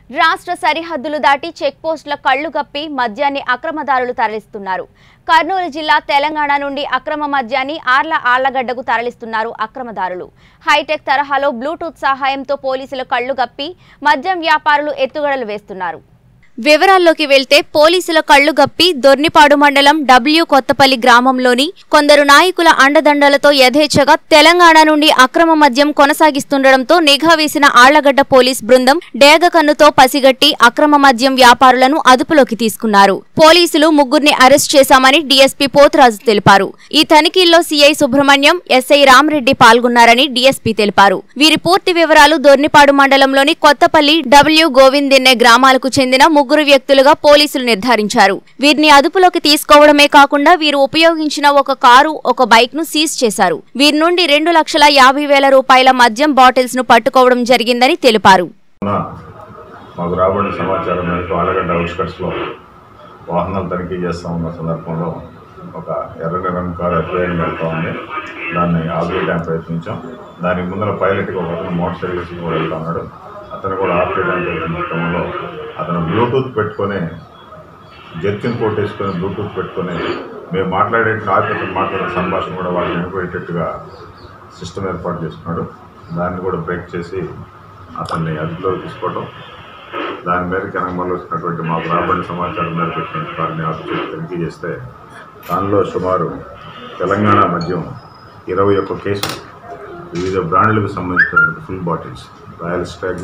రాష్ట్ర సరిహద్దులు దాటి చెక్ పోస్టుల కళ్లు గప్పి మద్యాన్ని అక్రమదారులు తరలిస్తున్నారు కర్నూలు జిల్లా తెలంగాణ నుండి అక్రమ మద్యాన్ని ఆర్ల ఆళ్లగడ్డకు తరలిస్తున్నారు అక్రమదారులు హైటెక్ తరహాలో బ్లూటూత్ సహాయంతో పోలీసులు కళ్లు గప్పి మద్యం వ్యాపారులు ఎత్తుగడలు వేస్తున్నారు వివరాల్లోకి వెళ్తే పోలీసుల కళ్లు గప్పి దొర్నిపాడు మండలం డబ్ల్యూ కొత్తపల్లి గ్రామంలోని కొందరు నాయకుల అండదండలతో యథేచ్ఛగా తెలంగాణ నుండి అక్రమ మద్యం కొనసాగిస్తుండటంతో నిఘా వేసిన ఆళ్లగడ్డ పోలీస్ బృందం డేగ కన్నుతో పసిగట్టి అక్రమ మద్యం వ్యాపారులను అదుపులోకి తీసుకున్నారు పోలీసులు ముగ్గురిని అరెస్ట్ చేశామని డీఎస్పీ పోతురాజు తెలిపారు ఈ తనిఖీల్లో సీఐ సుబ్రహ్మణ్యం ఎస్ఐ రామరెడ్డి పాల్గొన్నారని డీఎస్పీ తెలిపారు వీరి పూర్తి వివరాలు దొర్నిపాడు మండలంలోని కొత్తపల్లి డబ్ల్యూ గోవిందిన్నె గ్రామాలకు చెందిన ముగ్గురు వ్యక్తులుగా పోలీసులు నిర్ధారించారు వీరిని అదుపులోకి తీసుకోవడమే కాకుండా వీరు ఉపయోగించిన ఒక కారు ఒక బైక్ ను సీజ్ చేశారు వీరి నుండి రెండు లక్షల యాభై వేల రూపాయల మద్యం బాటిల్స్ ను పట్టుకోవడం జరిగిందని తెలిపారు మొన్న మాకు రాబడిన సమాచారం మేరకు ఆలగడ్డ అవుట్స్కట్స్లో వాహనాలు తనిఖీ చేస్తూ ఉన్న సందర్భంలో ఒక ఎర్రని రంగు కారు ఎఫ్ఐఆర్ వెళ్తూ ఉంది దాన్ని ఆపేయడానికి ప్రయత్నించాం దానికి ముందర పైలట్కి ఒక అతను మోటార్ సైకిల్ తీసుకుని కూడా వెళ్తా ఉన్నాడు అతను కూడా ఆపేయడానికి ప్రయత్నించడంలో అతను బ్లూటూత్ పెట్టుకొని జర్కిన్ కోట్ వేసుకొని బ్లూటూత్ పెట్టుకొని మేము మాట్లాడే ఆపేటర్ మాట్లాడే సంభాషణ కూడా వాళ్ళు వినిపోయేటట్టుగా సిస్టమ్ ఏర్పాటు చేసుకున్నాడు దాన్ని కూడా బ్రేక్ చేసి అతన్ని అదుపులోకి తీసుకోవడం దాని మేరకు కనమల్లో వచ్చినటువంటి మాకు రాబడిన సమాచారం మేరకు వచ్చిన వారిని ఆఫీసు తనిఖీ చేస్తే దానిలో సుమారు తెలంగాణ మద్యం ఇరవై ఒక్క కేసులు వివిధ బ్రాండ్లకు సంబంధించినటువంటి full bottles Royal Stag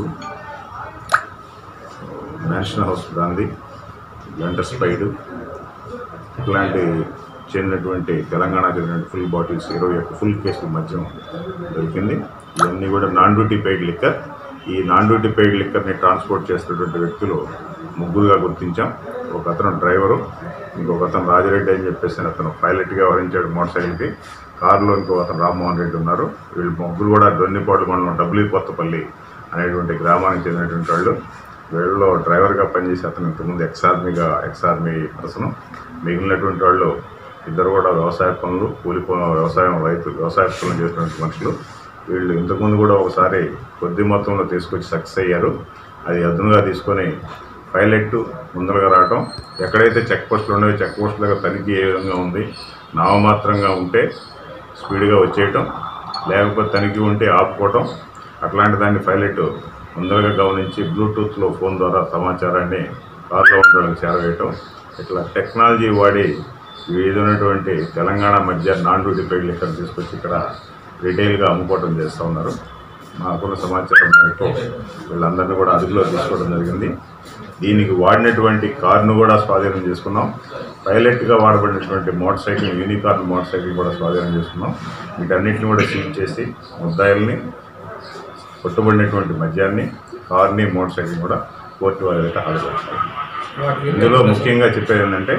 National House brandy లంటర్ స్పైడ్ ఇట్లాంటి చెందినటువంటి తెలంగాణ చెందినటువంటి ఫుల్ బాటిల్స్ ఇరవై ఒక్క ఫుల్ కేసుల మద్యం దొరికింది ఇవన్నీ కూడా నాన్ డ్యూటీ పెయిడ్ లిక్కర్ ఈ నాన్ డ్యూటీ పెయిడ్ లిక్కర్ని ట్రాన్స్పోర్ట్ చేస్తున్నటువంటి వ్యక్తులు ముగ్గురుగా గుర్తించాం ఒక అతను డ్రైవరు ఇంకొక అతను రాజిరెడ్డి అని చెప్పేసి అతను పైలట్గా వరించాడు మోటార్ సైకిల్కి కారులో ఇంకో అతను రామ్మోహన్ రెడ్డి ఉన్నారు వీళ్ళు ముగ్గురు కూడా దొన్నిపాడు మండలం డబ్ల్యూ కొత్తపల్లి అనేటువంటి గ్రామానికి చెందినటువంటి వాళ్ళు వీళ్ళలో డ్రైవర్గా పనిచేసి అతను ఇంతకుముందు ఎక్స్ ఆర్మీగా ఎక్స్ ఆర్మీ పర్సన్ మిగిలినటువంటి వాళ్ళు ఇద్దరు కూడా వ్యవసాయ పనులు కూలి పనులు వ్యవసాయం రైతు వ్యవసాయ పనులు చేసినటువంటి మనుషులు వీళ్ళు ఇంతకుముందు కూడా ఒకసారి కొద్ది మొత్తంలో తీసుకొచ్చి సక్సెస్ అయ్యారు అది అదునుగా తీసుకొని పైలట్ ముందరగా రావటం ఎక్కడైతే చెక్ పోస్టులు ఉన్నాయో చెక్ పోస్టుల దగ్గర తనిఖీ ఏ విధంగా ఉంది నామమాత్రంగా ఉంటే స్పీడ్గా వచ్చేయటం లేకపోతే తనిఖీ ఉంటే ఆపుకోవటం అట్లాంటి దాన్ని పైలట్ ముందరగా గమనించి బ్లూటూత్లో ఫోన్ ద్వారా సమాచారాన్ని కార్లో ఉండడానికి చేరవేయటం ఇట్లా టెక్నాలజీ వాడి విధమైనటువంటి తెలంగాణ మధ్య నాన్ డ్యూటీ పెయిడ్ లెక్కలు తీసుకొచ్చి ఇక్కడ రిటైల్గా అమ్ముకోవడం చేస్తూ ఉన్నారు మాకున్న సమాచారం మేరకు వీళ్ళందరినీ కూడా అదుపులో తీసుకోవడం జరిగింది దీనికి వాడినటువంటి కారును కూడా స్వాధీనం చేసుకున్నాం పైలట్గా వాడబడినటువంటి motor cycle Unicorn motor cycle కూడా స్వాధీనం చేసుకున్నాం వీటన్నిటిని కూడా సీజ్ చేసి ముద్దాయిల్ని పట్టుబడినటువంటి మద్యాన్ని కార్ని మోటార్ సైకిల్ కూడా కోర్టు వారి దగ్గర హాజరుపరిచారు ఇందులో ముఖ్యంగా చెప్పేది ఏంటంటే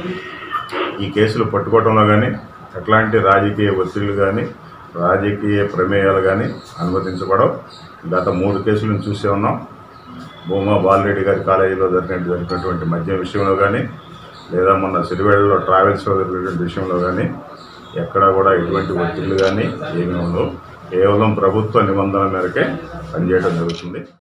ఈ కేసులు పట్టుకోవడంలో కానీ ఎట్లాంటి రాజకీయ ఒత్తిళ్లు కానీ రాజకీయ ప్రమేయాలు కానీ అనుమతించబడవు గత మూడు కేసులను చూసే ఉన్నాం భూమా బాలరెడ్డి గారి కాలేజీలో జరిగిన జరిగినటువంటి మద్యం విషయంలో కానీ లేదా మొన్న సిరివేళ్లలో ట్రావెల్స్లో జరిగినటువంటి విషయంలో కానీ ఎక్కడా కూడా ఎటువంటి ఒత్తిళ్లు కానీ ఏమీ ఉండవు కేవలం ప్రభుత్వ నిబంధనల మేరకే పనిచేయడం జరుగుతుంది